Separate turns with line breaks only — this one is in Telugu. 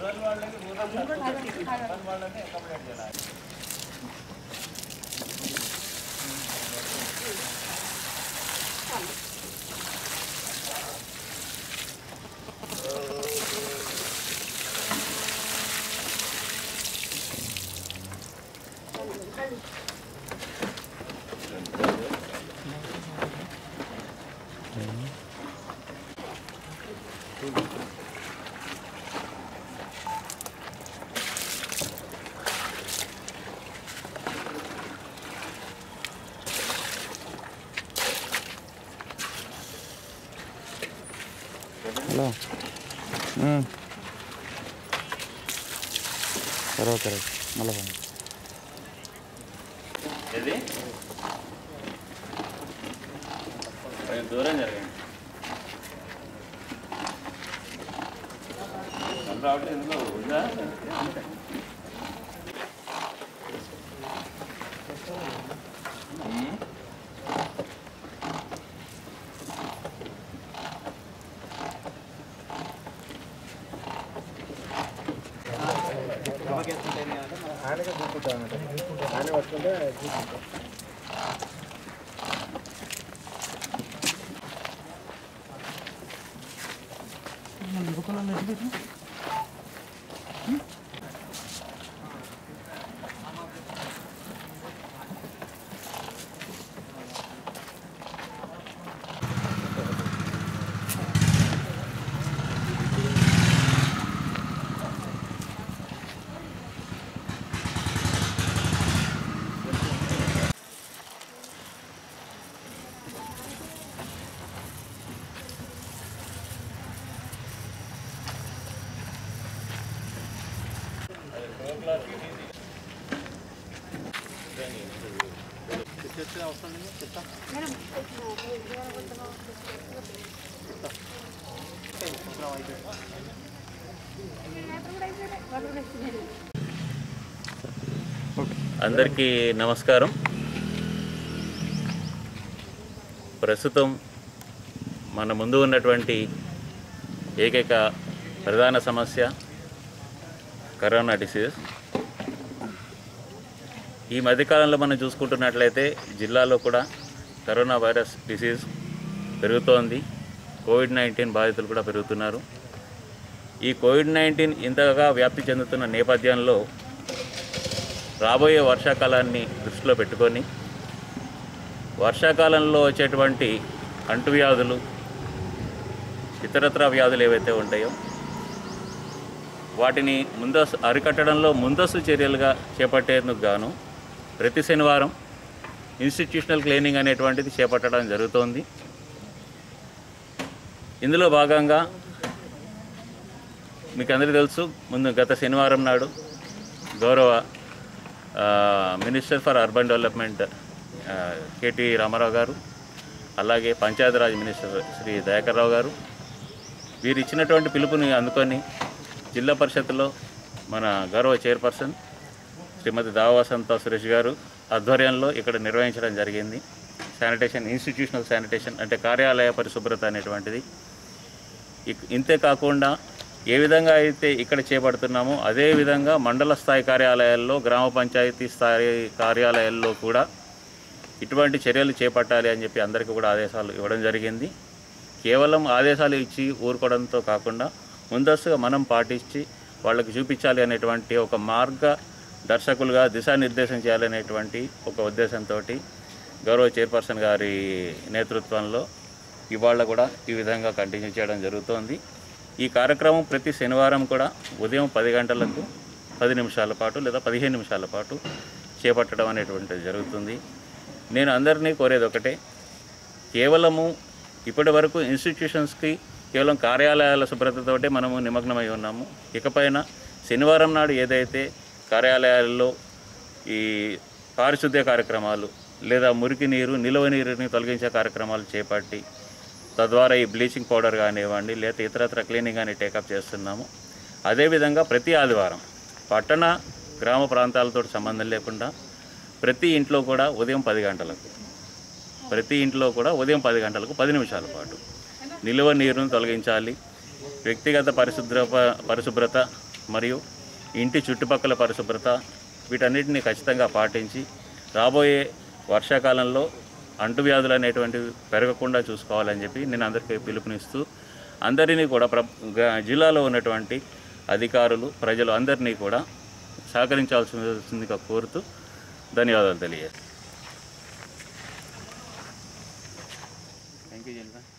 హలో తర్వాత తర్వాత మళ్ళీ పండి
ఏది కొంచెం దూరం జరగండి నన్ను రావట్లేదు ఇందులో ఉందా ఉమ్.
ఆయనకే చూసుకుంటాను ఆయన వస్తుంటే చూసుకుంటాం
అందరికీ నమస్కారం ప్రస్తుతం మన ముందు ఉన్నటువంటి ఏకైక ప్రధాన సమస్య కరోనా డిసీజ్ ఈ మధ్యకాలంలో మనం చూసుకుంటున్నట్లయితే జిల్లాలో కూడా కరోనా వైరస్ డిసీజ్ పెరుగుతోంది కోవిడ్ నైన్టీన్ బాధితులు కూడా పెరుగుతున్నారు ఈ కోవిడ్ నైన్టీన్ ఇంతగా వ్యాప్తి చెందుతున్న నేపథ్యంలో రాబోయే వర్షాకాలాన్ని దృష్టిలో పెట్టుకొని వర్షాకాలంలో వచ్చేటువంటి అంటువ్యాధులు ఇతరత్ర వ్యాధులు ఏవైతే ఉంటాయో వాటిని ముందస్తు అరికట్టడంలో ముందస్తు చర్యలుగా చేపట్టేందుకు గాను ప్రతి శనివారం ఇన్స్టిట్యూషనల్ క్లీనింగ్ అనేటువంటిది చేపట్టడం జరుగుతోంది ఇందులో భాగంగా మీకు అందరికీ తెలుసు ముందు గత శనివారం నాడు గౌరవ ఆ, మినిస్టర్ ఫర్ అర్బన్ డెవలప్మెంట్ ఆ, కేటీ రామారావు గారు అలాగే పంచాయతీరాజ్ మినిస్టర్ శ్రీ దయాకర్ రావు గారు వీరు ఇచ్చినటువంటి పిలుపుని అందుకొని జిల్లా పరిషత్లో మన గౌరవ చైర్పర్సన్ శ్రీమతి దావా సంత సురేష్ గారు ఆధ్వర్యంలో ఇక్కడ నిర్వహించడం జరిగింది శానిటేషన్ ఇన్స్టిట్యూషనల్ శానిటేషన్ అంటే కార్యాలయ పరిశుభ్రత అనేటువంటిది ఇక్- ఇంతే కాకుండా ఏ విధంగా అయితే ఇక్కడ చేపడుతున్నామో అదే విధంగా మండల స్థాయి కార్యాలయాల్లో గ్రామ పంచాయతీ స్థాయి కార్యాలయాల్లో కూడా ఇటువంటి చర్యలు చేపట్టాలి అని చెప్పి అందరికీ కూడా ఆదేశాలు ఇవ్వడం జరిగింది కేవలం ఆదేశాలు ఇచ్చి ఊరుకోవడంతో కాకుండా ముందస్తుగా మనం పాటించి వాళ్ళకి చూపించాలి అనేటువంటి ఒక మార్గ దర్శకులుగా దిశానిర్దేశం చేయాలనేటువంటి ఒక ఉద్దేశంతో గౌరవ చైర్పర్సన్ గారి నేతృత్వంలో ఇవాళ కూడా ఈ విధంగా కంటిన్యూ చేయడం జరుగుతోంది ఈ కార్యక్రమం ప్రతి శనివారం కూడా ఉదయం పది గంటలకు పది నిమిషాల పాటు లేదా పదిహేను నిమిషాల పాటు చేపట్టడం అనేటువంటిది జరుగుతుంది నేను అందరినీ కోరేది ఒకటే కేవలము ఇప్పటి వరకు ఇన్స్టిట్యూషన్స్కి కేవలం కార్యాలయాల శుభ్రతతోటే మనము నిమగ్నమై ఉన్నాము ఇకపైన శనివారం నాడు ఏదైతే కార్యాలయాల్లో ఈ పారిశుద్ధ్య కార్యక్రమాలు లేదా మురికి నీరు నిల్వ నీరుని తొలగించే కార్యక్రమాలు చేపట్టి తద్వారా ఈ బ్లీచింగ్ పౌడర్ కానివ్వండి లేదా ఇతరత్ర క్లీనింగ్ అని టేకప్ చేస్తున్నాము అదేవిధంగా ప్రతి ఆదివారం పట్టణ గ్రామ ప్రాంతాలతో సంబంధం లేకుండా ప్రతి ఇంట్లో కూడా ఉదయం పది గంటలకు ప్రతి ఇంట్లో కూడా ఉదయం పది గంటలకు పది నిమిషాల పాటు నిల్వ నీరును తొలగించాలి వ్యక్తిగత పరిశుభ్ర పరిశుభ్రత మరియు ఇంటి చుట్టుపక్కల పరిశుభ్రత వీటన్నిటిని ఖచ్చితంగా పాటించి రాబోయే వర్షాకాలంలో అంటువ్యాధులు అనేటువంటివి పెరగకుండా చూసుకోవాలని చెప్పి నేను అందరికీ పిలుపునిస్తూ అందరినీ కూడా ప్ర గ- జిల్లాలో ఉన్నటువంటి అధికారులు ప్రజలు అందరినీ కూడా సహకరించాల్సిందిగా కోరుతూ ధన్యవాదాలు తెలియజేస్తాను థ్యాంక్ యూ